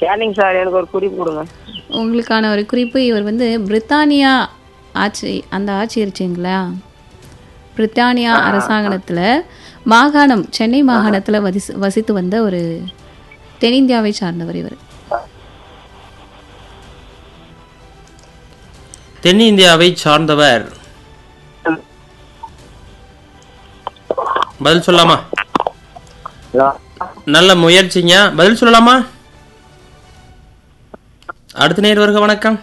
சரிங்க சார் எனக்கு ஒரு குறிப்பு கொடுங்க உங்களுக்கான ஒரு குறிப்பு இவர் வந்து பிரித்தானியா ஆட்சி அந்த ஆட்சி இருச்சுங்களா பிரித்தானியா அரசாங்கத்தில் மாகாணம் சென்னை மாகாணத்தில் வசித்து வசித்து வந்த ஒரு தென்னிந்தியாவை சார்ந்தவர் இவர் தென்னிந்தியாவை சார்ந்தவர் பதில் சொல்லலாமா ஹலோ நல்ல முயற்சிங்க பதில் சொல்லலாமா அடுத்த நேர் வருக வணக்கம்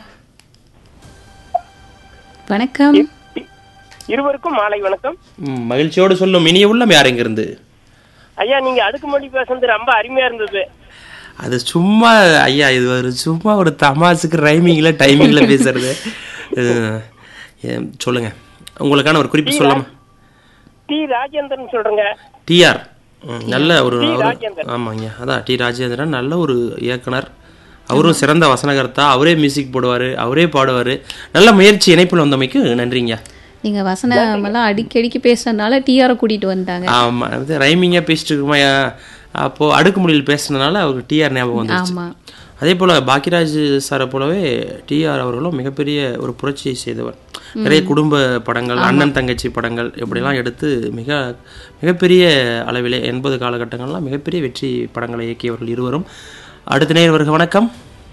வணக்கம் இருவருக்கும் மாலை வணக்கம் ம், மகிழ்ச்சியோடு சொல்லும் இனிய உள்ளம் யார் இங்கிருந்து ஐயா நீங்க அடுக்குமொழி பேசுனது ரொம்ப அருமையா இருந்தது அது சும்மா ஐயா இது ஒரு சும்மா ஒரு தமாசுக்கு ரைமிங்ல டைமிங்ல பேசுறது அஹ், ஏம், சொல்லுங்க உங்களுக்கான ஒரு குறிப்பு சொல்லலாமா டி ராஜேந்திரன் சொல்றேங்க டிஆர் நல்ல ஒரு டி. அவரு- ராஜேந்திரன். ஆமாங்க அதான் டி ராஜேந்திரன் நல்ல ஒரு இயக்குனர் அவரும் சிறந்த வசனகர்த்தா அவரே மியூசிக் போடுவார் அவரே பாடுவார் நல்ல முயற்சி இணைப்பில் வந்தமைக்கு நன்றிங்க நீங்கள் வசனமெல்லாம் அடிக்கடிக்கு பேசுறதுனால டிஆரை கூட்டிகிட்டு வந்துட்டாங்க ஆமாம் அது ரைமிங்காக பேசிட்டு இருக்குமா அப்போது அடுக்குமொழியில் பேசுனதுனால அவருக்கு டிஆர் ஞாபகம் வந்துருச்சு ஆமாம் அதே போல் பாக்கியராஜ் சாரை போலவே டிஆர் அவர்களும் மிகப்பெரிய ஒரு புரட்சியை செய்தவர் நிறைய குடும்ப படங்கள் அண்ணன் தங்கச்சி படங்கள் இப்படிலாம் எடுத்து மிக மிகப்பெரிய அளவிலே எண்பது காலகட்டங்கள்லாம் மிகப்பெரிய வெற்றி படங்களை இயக்கியவர்கள் இருவரும் அடுத்த நேர் வருக வணக்கம்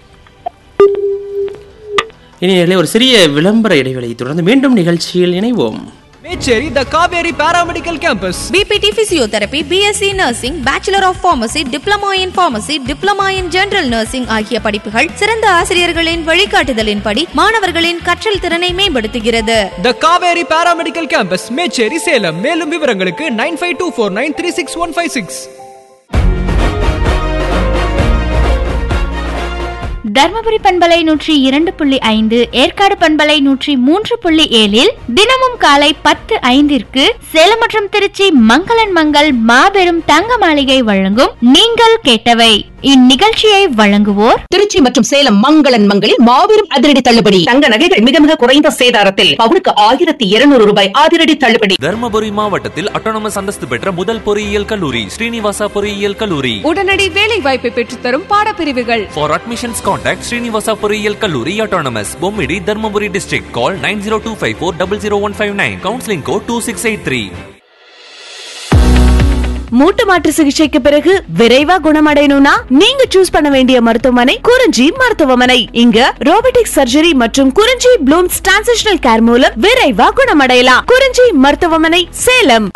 இனி நேயர்களே, ஒரு சிறிய விளம்பர இடைவெளி தொடர்ந்து மீண்டும் நிகழ்ச்சியில் இணைவோம் Mecheri the Kaveri paramedical campus BPT physiotherapy BSc nursing bachelor of pharmacy diploma in pharmacy diploma in general nursing ஆகிய படிப்புகள் சிறந்த ஆசிரியர்களின் வழிகாட்டுதலின்படி மாணவர்களின் கற்றல் திறனை மேம்படுத்துகிறது the Kaveri paramedical campus Mecheri Salem மேலும் விவரங்களுக்கு nine five two four nine three six one five six Dharmapuri பண்பலை நூற்றி இரண்டு புள்ளி ஐந்து ஏற்காடு பண்பலை நூற்றி மூன்று புள்ளி ஏழில் தினமும் காலை பத்து ஐந்திற்கு சேலம் மற்றும் திருச்சி மங்களன் மங்கள் மாபெரும் தங்க மாளிகை வழங்கும் நீங்கள் கேட்டவை இந்நிகழ்ச்சியை வழங்குவோர் திருச்சி மற்றும் சேலம் மங்களன் மங்களில் மாபெரும் அதிரடி தள்ளுபடி தங்க நகைகள் மிக மிக குறைந்த சேதாரத்தில் பவுனுக்கு ஆயிரத்தி இருநூறு ரூபாய் அதிரடி தள்ளுபடி தர்மபுரி மாவட்டத்தில் அட்டானமஸ் அந்தஸ்து பெற்ற முதல் பொறியியல் கல்லூரி ஸ்ரீனிவாசா பொறியியல் கல்லூரி உடனடி வேலை வாய்ப்பை பெற்றுத்தரும் பாடப்பிரிவுகள் ஃபார் அட்மிஷன்ஸ் கான்டாக்ட் ஸ்ரீனிவாசா பொறியியல் கல்லூரி autonomous Bommidi Dharmapuri district call nine zero two five four double zero one five nine counselling code two six eight three மூட்டு மாற்று சிகிச்சைக்கு பிறகு விரைவா குணமடையணும்னா நீங்க சூஸ் பண்ண வேண்டிய மருத்துவமனை குறிஞ்சி மருத்துவமனை இங்க ரோபோட்டிக் சர்ஜரி மற்றும் குறிஞ்சி ப்ளூம்ஸ் டிரான்சிஷனல் கேர் மூலம் விரைவா குணமடையலாம் குறிஞ்சி மருத்துவமனை சேலம்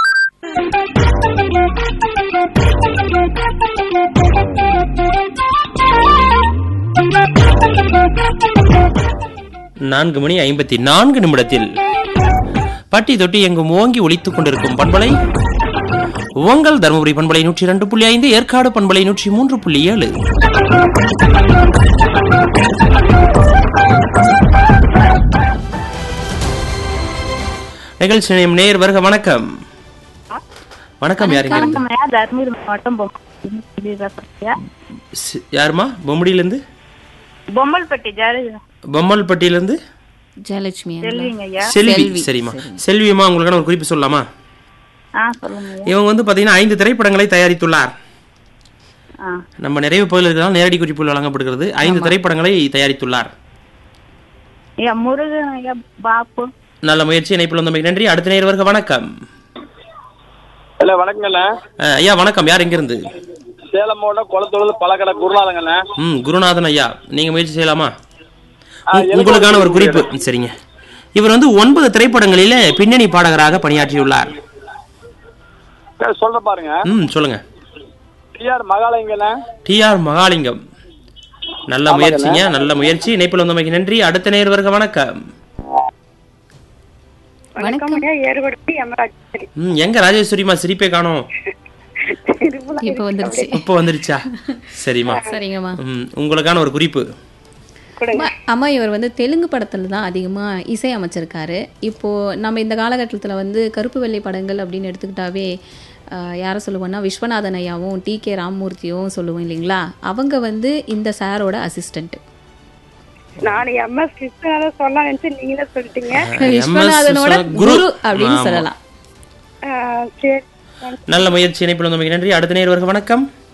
நான்கு மணி ஐம்பத்தி நான்கு நிமிடத்தில் பட்டி தொட்டி எங்கும் ஓங்கி ஒலித்துக் கொண்டிருக்கும் பண்பலை உங்கள் தருமபுரி பண்பலை நூற்றி இரண்டு புள்ளி ஐந்து ஏற்காடு பண்பலை நூற்றி மூன்று புள்ளி ஏழு நிகழ்ச்சி நிலையம் நேர் வருக வணக்கம் வணக்கம் யாருங்க இருந்து? தர்மபுரி மாவட்டம் பொம்மல்பட்டி சி- யாருமா பொம்மடியிலேருந்து பொம்மல்பட்டி ஜாரி பொம்மல்பட்டியிலேருந்து ஜெயலட்சுமி செல்விங்க ஐயா செல்வி சரிம்மா செல்வியம்மா உங்களுக்கான ஒரு குறிப்பு சொல்லலாமா ஆ சொல்லுங்க ஐயா இவங்க வந்து பாத்தீங்கன்னா ஐந்து திரைப்படங்களை தயாரித்துள்ளார் ஆ நம்ம நிறைய பகுதியில் இருக்கிறதால நேரடி குறிப்புகள் வழங்கப்படுகிறது ஐந்து திரைப்படங்களை தயாரித்துள்ளார் ஐயா முருகன் ஐயா பாப்பு நல்ல முயற்சி இணைப்பில் வந்தமைக்கு நன்றி அடுத்த நேர் வருக வணக்கம் இல்ல வணக்கங்கண்ணே அஹ், ஐயா வணக்கம் யார் எங்கிருந்து சேலம் மாவட்டம் குளத்தூர் பழக்கடை குருநாதங்கண்ணே ம் குருநாதன் ஐயா நீங்க முயற்சி செய்யலாமா ஆ, உ- எனக்கு உங்களுக்கான ஒரு ஒரு குறிப்பு சரிங்க இவர் வந்து ஒன்பது திரைப்படங்களில பின்னணி பாடகராக பணியாற்றியுள்ளார் சொல்ற பாருங்க ம் சொல்லுங்க டிஆர் மகாலிங்கண்ணே டி ஆர் மகாலிங்கம் நல்ல முயற்சிங்க நல்ல முயற்சி இணைப்பில் வந்தமைக்கு நன்றி அடுத்த நேர் வருக வணக்கம் வணக்கம் ஐயா ஏறுபடுத்தி எமராஜ் ம் எங்க ராஜேஸ்வரிமா சிரிப்பே காணோம் இப்போ வந்துருச்சு இப்போ வந்துருச்சா சரிம்மா சரிங்கம்மா ம் உங்களுக்கான ஒரு குறிப்பு அம்மா- அம்மா இவர் வந்து தெலுங்கு படத்தில் தான் அதிகமாக இசை அமைச்சிருக்காரு இப்போது நம்ம இந்த காலகட்டத்தில் வந்து கருப்பு வெள்ளை படங்கள் அப்படின்னு எடுத்துக்கிட்டாவே ஆஹ், யாரை சொல்லுவோம்னா விஸ்வநாதன் ஐயாவும் டி கே ராமமூர்த்தியும் சொல்லுவோம் இல்லைங்களா அவங்க வந்து இந்த சாரோட அசிஸ்டண்ட் நான் எம்எஸ் கிருஷ்ணனால சொல்ல நினைச்சு நீங்களே சொல்லிட்டீங்க விஸ்வநாதனோட MS குரு குரு. அப்படின்னு ஆமா. சொல்லலாம் சரி நல்ல முயற்சி இணைப்பில் வந்தமைக்கு நன்றி அடுத்த நேர் வருக வணக்கம்